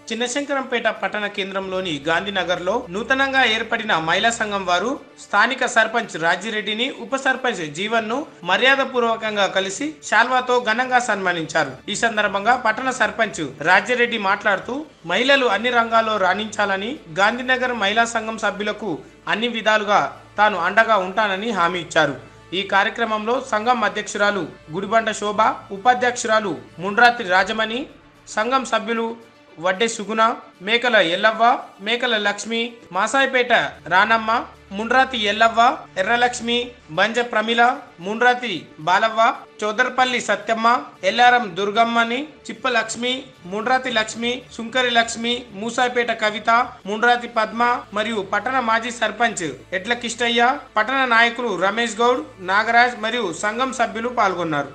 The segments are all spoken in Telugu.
చిన్నశంకరంపేట పట్టణ కేంద్రంలోని గాంధీనగర్లో నూతనంగా ఏర్పడిన మహిళా సంఘం వారు స్థానిక సర్పంచ్ రాజిరెడ్డిని ఉప సర్పంచ్ జీవన్ ను మర్యాదపూర్వకంగా కలిసి శాల్వాతో ఘనంగా సన్మానించారు ఈ సందర్భంగా పట్టణ సర్పంచ్ రాజిరెడ్డి మాట్లాడుతూ మహిళలు అన్ని రంగాల్లో రాణించాలని గాంధీనగర్ మహిళా సంఘం సభ్యులకు అన్ని విధాలుగా తాను అండగా ఉంటానని హామీ ఇచ్చారు ఈ కార్యక్రమంలో సంఘం అధ్యక్షురాలు గుడిబండ శోభ ఉపాధ్యక్షురాలు ముండ్రాతి రాజమణి సంఘం సభ్యులు వడ్డే సుగుణ మేకల ఎల్లవ్వ మేకల లక్ష్మి మాసాయిపేట రానమ్మ ముండ్రాతి ఎల్లవ్వ ఎర్రలక్ష్మి బంజ ప్రమిళ ముండ్రాతి బాలవ్వ చౌదర్పల్లి సత్యమ్మ ఎల్లారం దుర్గమ్మని చిప్ప లక్ష్మి ముండ్రాతి లక్ష్మి సుంకరి లక్ష్మి మూసాయిపేట కవిత ముండ్రాతి పద్మ మరియు పట్టణ మాజీ సర్పంచ్ ఎడ్ల కిష్టయ్య పట్టణ నాయకులు రమేష్ గౌడ్ నాగరాజ్ మరియు సంఘం సభ్యులు పాల్గొన్నారు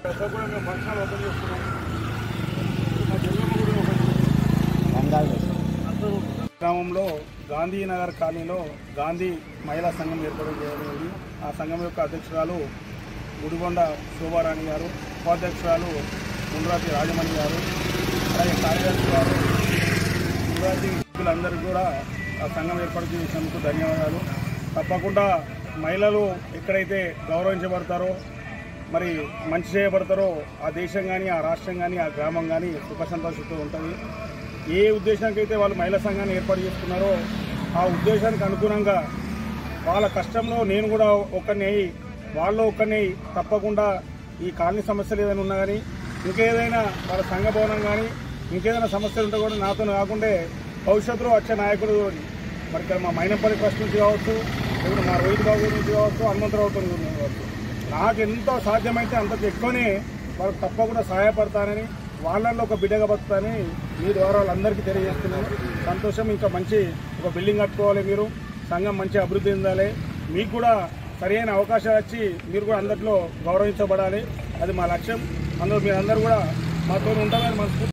గ్రామంలో గాంధీనగర్ కాలనీలో గాంధీ మహిళా సంఘం ఏర్పాటు చేయబడింది ఆ సంఘం యొక్క అధ్యక్షురాలు గుడిగొండ శోభారాణి గారు ఉపాధ్యక్షురాలు ముండ్రాతి రాజమణి గారు అలాగే కార్యదర్శి గారు ముండ్రాతి సభ్యులందరికీ కూడా ఆ సంఘం ఏర్పాటు చేసినందుకు ధన్యవాదాలు తప్పకుండా మహిళలు ఎక్కడైతే గౌరవించబడతారో మరి మంచి చేయబడతారో ఆ దేశం కానీ ఆ రాష్ట్రం కానీ ఆ గ్రామం కానీ సుఖ సంతోషంతో ఉంటుంది ఏ ఉద్దేశానికైతే వాళ్ళు మహిళా సంఘాన్ని ఏర్పాటు చేసుకున్నారో ఆ ఉద్దేశానికి అనుగుణంగా వాళ్ళ కష్టంలో నేను కూడా ఒక్కరిని అయ్యి వాళ్ళు ఒక్కరిని అయ్యి తప్పకుండా ఈ కాలనీ సమస్యలు ఏదైనా ఉన్నా కానీ ఇంకేదైనా వాళ్ళ సంఘ భవనం కానీ ఇంకేదైనా సమస్యలు ఉంటే కూడా నాతో కాకుండా భవిష్యత్తులో వచ్చే నాయకుడు మరి ఇక్కడ మా మైనంపల్లి ట్రస్ట్ నుంచి కావచ్చు ఇప్పుడు మా రోహిత్ బాబు నుంచి కావచ్చు హనుమంతరావుతో నుంచి కావచ్చు నాకు ఎంతో సాధ్యమైతే అంత ఎక్కువనే వాళ్ళకి తప్పకుండా సహాయపడతానని వాళ్ళల్లో ఒక బిడ్డగా బతుకుతానని మీ ద్వారా వాళ్ళందరికీ తెలియజేస్తున్నాను సంతోషం ఇంకా మంచి ఒక బిల్డింగ్ కట్టుకోవాలి మీరు సంఘం మంచి అభివృద్ధి చెందాలి మీకు కూడా సరైన అవకాశాలు వచ్చి మీరు కూడా అందరిలో గౌరవించబడాలి అది మా లక్ష్యం అందులో మీరందరూ కూడా మాతో ఉంటామని మనస్ఫూర్తి